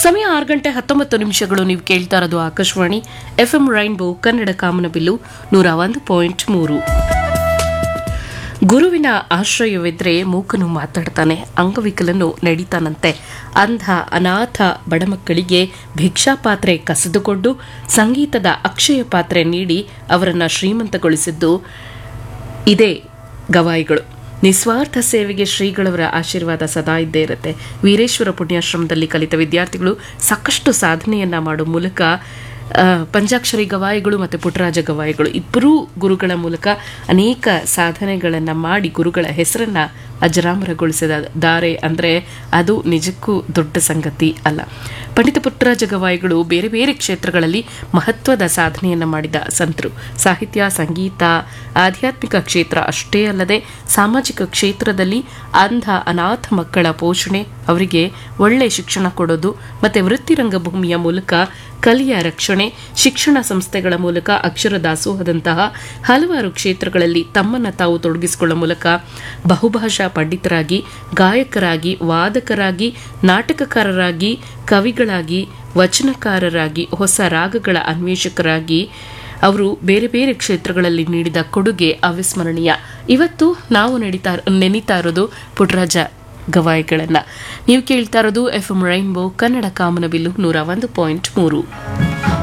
ಸಮಯ ಆರು ಗಂಟೆ ಹತ್ತೊಂಬತ್ತು ನಿಮಿಷಗಳು ನೀವು ಕೇಳ್ತಾ ಇರೋದು ಆಕಾಶವಾಣಿ ಎಫ್ಎಂ ರೈನ್ಬೋ ಕನ್ನಡ ಕಾಮನಬಿಲ್ಲು ನೂರ ಒಂದು ಪಾಯಿಂಟ್ ಮೂರು ಗುರುವಿನ ಆಶ್ರಯವಿದ್ರೆ ಮೂಕನು ಮಾತಾಡ್ತಾನೆ ಅಂಗವಿಕಲನು ನಡೀತಾನಂತೆ ಅಂಧ ಅನಾಥ ಬಡಮಕ್ಕಳಿಗೆ ಭಿಕ್ಷಾ ಪಾತ್ರೆ ಕಸಿದುಕೊಂಡು ಸಂಗೀತದ ಅಕ್ಷಯ ಪಾತ್ರೆ ನೀಡಿ ಅವರನ್ನ ಶ್ರೀಮಂತಗೊಳಿಸಿದ್ದು ಇದೇ ಗವಾಯಿಗಳು ನಿಸ್ವಾರ್ಥ ಸೇವೆಗೆ ಶ್ರೀಗಳವರ ಆಶೀರ್ವಾದ ಸದಾ ಇದ್ದೇ ಇರುತ್ತೆ ವೀರೇಶ್ವರ ಪುಣ್ಯಾಶ್ರಮದಲ್ಲಿ ಕಲಿತ ವಿದ್ಯಾರ್ಥಿಗಳು ಸಾಕಷ್ಟು ಸಾಧನೆಯನ್ನ ಮಾಡೋ ಮೂಲಕ ಆ, ಪಂಚಾಕ್ಷರಿ ಗವಾಯಿಗಳು ಮತ್ತು ಪುಟ್ಟರಾಜ ಗವಾಯಿಗಳು ಇಬ್ಬರೂ ಗುರುಗಳ ಮೂಲಕ ಅನೇಕ ಸಾಧನೆಗಳನ್ನು ಮಾಡಿ ಗುರುಗಳ ಹೆಸರನ್ನ ಅಜರಾಮರಗೊಳಿಸಿದ್ದಾರೆ ಅಂದರೆ ಅದು ನಿಜಕ್ಕೂ ದೊಡ್ಡ ಸಂಗತಿ ಅಲ್ಲ ಪಂಡಿತ ಪುಟ್ಟರಾಜ ಗವಾಯಿಗಳು ಬೇರೆ ಬೇರೆ ಕ್ಷೇತ್ರಗಳಲ್ಲಿ ಮಹತ್ವದ ಸಾಧನೆಯನ್ನು ಮಾಡಿದ ಸಂತರು ಸಾಹಿತ್ಯ ಸಂಗೀತ ಆಧ್ಯಾತ್ಮಿಕ ಕ್ಷೇತ್ರ ಅಷ್ಟೇ ಅಲ್ಲದೆ ಸಾಮಾಜಿಕ ಕ್ಷೇತ್ರದಲ್ಲಿ ಅಂಧ ಅನಾಥ ಮಕ್ಕಳ ಪೋಷಣೆ ಅವರಿಗೆ ಒಳ್ಳೆ ಶಿಕ್ಷಣ ಕೊಡೋದು ಮತ್ತೆ ವೃತ್ತಿ ರಂಗಭೂಮಿಯ ಮೂಲಕ ಕಲೆಯ ರಕ್ಷಣೆ ಶಿಕ್ಷಣ ಸಂಸ್ಥೆಗಳ ಮೂಲಕ ಅಕ್ಷರ ದಾಸೋಹದಂತಹ ಹಲವಾರು ಕ್ಷೇತ್ರಗಳಲ್ಲಿ ತಮ್ಮನ್ನು ತಾವು ತೊಡಗಿಸಿಕೊಳ್ಳುವ ಮೂಲಕ ಬಹುಭಾಷಾ ಪಂಡಿತರಾಗಿ ಗಾಯಕರಾಗಿ ವಾದಕರಾಗಿ ನಾಟಕಕಾರರಾಗಿ ಕವಿಗಳಾಗಿ ವಚನಕಾರರಾಗಿ ಹೊಸ ರಾಗಗಳ ಅನ್ವೇಷಕರಾಗಿ ಅವರು ಬೇರೆ ಬೇರೆ ಕ್ಷೇತ್ರಗಳಲ್ಲಿ ನೀಡಿದ ಕೊಡುಗೆ ಅವಿಸ್ಮರಣೀಯ ಇವತ್ತು ನಾವು ನಡೀತಾ ನೆನೀತಾ ಇರೋದು ಪುಟ್ಟರಾಜ ಗವಾಯಿಗಳನ್ನ ನೀವು ಕೇಳ್ತಾ ಇರೋದು ಎಫ್ ಎಂ ರೈನ್ಬೋ ಕನ್ನಡ ಕಾಮನಬಿಲ್ಲು ನೂರ ಒಂದು ಪಾಯಿಂಟ್ ಮೂರು